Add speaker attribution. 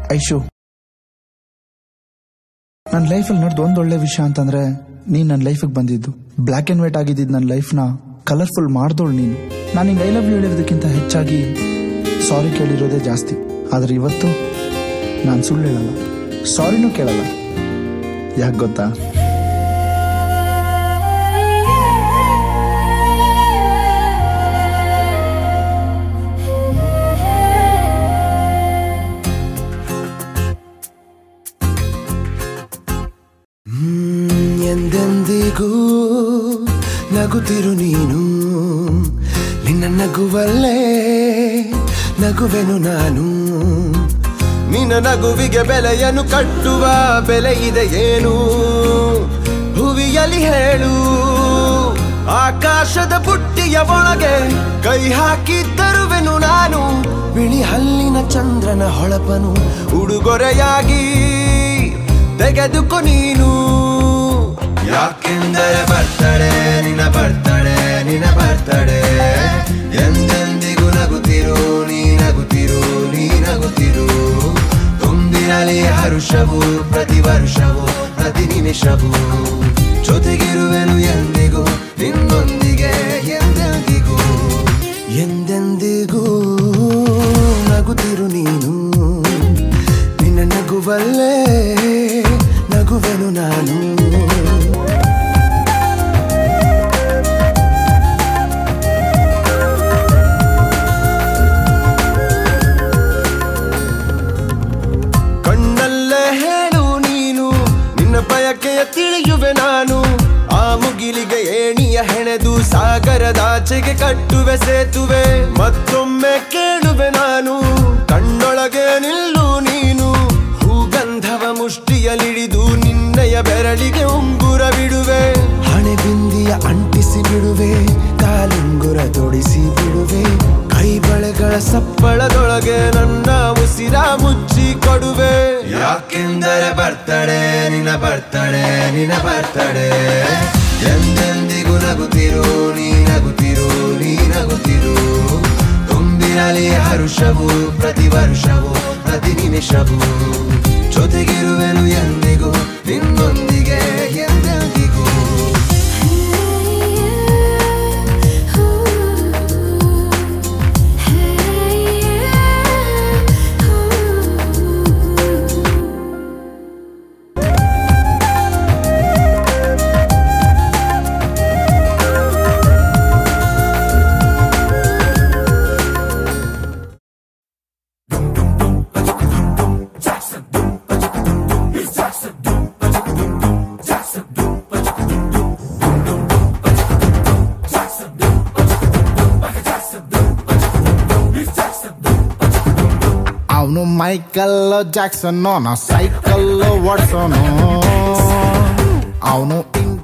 Speaker 1: ಐಶು ನನ್ನ ಲೈಫಲ್ಲಿ ನಡೆದು ಒಂದೊಳ್ಳೆ ವಿಷಯ ಅಂತಂದ್ರೆ ನೀನ್ ನನ್ನ ಲೈಫಿಗೆ ಬಂದಿದ್ದು ಬ್ಲ್ಯಾಕ್ ಅಂಡ್ ವೈಟ್ ಆಗಿದ್ದಿದ್ದು ನನ್ನ ಲೈಫ್ನ ಕಲರ್ಫುಲ್ ಮಾಡ್ದೋಳು ನೀನು ನಾನು ಹಿಂಗೆ ಐ ಲವ್ ಯು ಹೇಳಿರೋದಕ್ಕಿಂತ ಹೆಚ್ಚಾಗಿ ಸಾರಿ ಕೇಳಿರೋದೇ ಜಾಸ್ತಿ ಆದ್ರೆ ಇವತ್ತು ನಾನು ಸುಳ್ಳು ಹೇಳಲ್ಲ ಸಾರಿನೂ ಕೇಳಲ್ಲ ಯಾಕೆ ಗೊತ್ತಾ
Speaker 2: ಹ್ಮ್, ಎಂದೆಂದಿಗೂ ನಗುತ್ತಿರು ನೀನು ನಿನ್ನ ನಗುವಲ್ಲೇ ನಗುವೆನು ನಾನು ನಿನ್ನ ನಗುವಿಗೆ ಬೆಲೆಯನ್ನು ಕಟ್ಟುವ ಬೆಲೆ ಇದೆ ಏನು ಹುವಿಯಲಿ ಹೇಳು ಆಕಾಶದ ಬುಟ್ಟಿಯ ಒಳಗೆ ಕೈ ಹಾಕಿ ತರುವೆನು ನಾನು ಬಿಳಿ ಹಲ್ಲಿನ ಚಂದ್ರನ ಹೊಳಪನು ಉಡುಗೊರೆಯಾಗಿ ತೆಗೆದುಕೊ ನೀನು ಯಾಕೆಂದರೆ ಬರ್ತಡೆ ನಿನ್ನ ಬರ್ತಡೆ ನಿನ್ನ ಬರ್ತಡೆ ಎಂದೆಂದಿಗೂ ನಗುತ್ತಿರು ನೀ ನಗುತ್ತಿರು ನೀ ನಗುತ್ತಿರು ತುಂಬಿರಲಿ ಹರುಷವು ಪ್ರತಿ ವರ್ಷವೂ ಪ್ರತಿ ನಿಮಿಷವೂ ಜೊತೆಗಿರುವೆನು ಎಂದಿಗೂ ನಿನ್ನೊಂದಿಗೆ ಎಂದೆಂದಿಗೂ ಎಂದೆಂದಿಗೂ ನಗುತ್ತಿರು ನೀನು ನಿನ್ನ ನಗುವಲ್ಲೇ ನಗುವೆನು ನಾನು ಕಣ್ಣಲ್ಲೇ ಹೇಳು ನೀನು ನಿನ್ನ ಬಯಕೆಯ ತಿಳಿಯುವೆ ನಾನು ಆ ಮುಗಿಲಿಗೆ ಏಣಿಯ ಹೆಣೆದು ಸಾಗರದಾಚೆಗೆ ಕಟ್ಟುವೆ ಸೇತುವೆ ಮತ್ತೊಮ್ಮೆ ಕೇಳುವೆ ನಾನು ಕಣ್ಣೊಳಗೆ ನಿಲ್ಲು ನೀನು ಹೂಗಂಧವ ಮುಷ್ಟಿಯಲಿಡಿದು ನಿನ್ನಯ ಬೆರಳಿಗೆ ಉಂಗುರ ಬಿಡುವೆ ಹಣೆ ಬಿಂದಿಯ ಅಂಟಿಸಿ ಬಿಡುವೆ ಕಾಲುಂಗುರ ತೊಡಿಸಿ ಬಿಡುವೆ ಕೈ ಬಳೆಗಳ ಸಪ್ಪಳದೊಳಗೆ ನನ್ನ ಉಸಿರ ಮುಚ್ಚಿ ಕೊಡುವೆ ಯಾಕೆಂದರೆ ಬರ್ತಡೆ ನಿನ್ನ ಬರ್ತಡೆ ನಿನ್ನ ಬರ್ತಡೆ ಎಂದೆಂದಿಗೂ ನಗುತ್ತಿರು ನೀ ನಗುತ್ತಿರು ನೀ ನಗುತ್ತಿರು ತುಂಬಿರಲಿ ಹರುಷವು ಪ್ರತಿ ವರ್ಷವೂ ಪ್ರತಿ ನಿಮಿಷವೂ ಜೊತೆಗಿರುವೆನು ಎಂದಿಗೂ ನಿನ್ನೊಂದಿಗೆ ಎಂದೆಂದಿಗೂ
Speaker 3: ಅವನು ಮೈಕಲ್ ಜಾಕ್ಸನ್ ನಾ ಸೈಕಲ್ ಓಡ್ಸೋನು ಅವನು